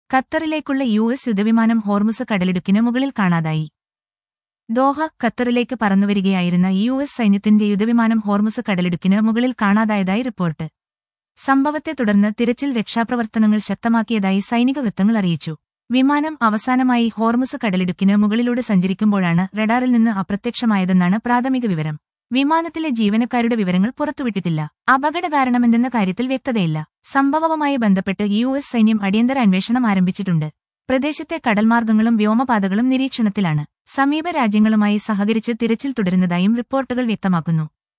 ഖത്തറിലേക്കുള്ള U S യുദ്ധവിമാനം Hormuz കടലിടുക്കിന് മുകളിൽ കാണാതായി ദോഹ ഖത്തറിലേക്ക് പറന്നുവരികയായിരുന്ന യു എസ് സൈന്യത്തിന്റെ യുദ്ധവിമാനം ഹോർമുസ് കടലിടുക്കിന് മുകളിൽ കാണാതായതായി റിപ്പോർട്ട് സംഭവത്തെ തുടർന്ന് തിരച്ചിൽ രക്ഷാപ്രവർത്തനങ്ങൾ ശക്തമാക്കിയതായി സൈനിക വൃത്തങ്ങൾ അറിയിച്ചു വിമാനം അവസാനമായി ഹോർമുസ് കടലിടുക്കിന് മുകളിലൂടെ സഞ്ചരിക്കുമ്പോഴാണ് റഡാറിൽ നിന്ന് അപ്രത്യക്ഷമായതെന്നാണ് പ്രാഥമിക വിവരം വിമാനത്തിലെ ജീവനക്കാരുടെ വിവരങ്ങൾ പുറത്തുവിട്ടിട്ടില്ല അപകട കാരണമെന്തെന്ന കാര്യത്തിൽ വ്യക്തതയില്ല സംഭവവുമായി ബന്ധപ്പെട്ട് യു എസ് സൈന്യം അടിയന്തര അന്വേഷണം ആരംഭിച്ചിട്ടുണ്ട് പ്രദേശത്തെ കടൽമാർഗങ്ങളും വ്യോമപാതകളും നിരീക്ഷണത്തിലാണ് സമീപ രാജ്യങ്ങളുമായി സഹകരിച്ച് തിരച്ചിൽ തുടരുന്നതായും റിപ്പോർട്ടുകൾ വ്യക്തമാക്കുന്നു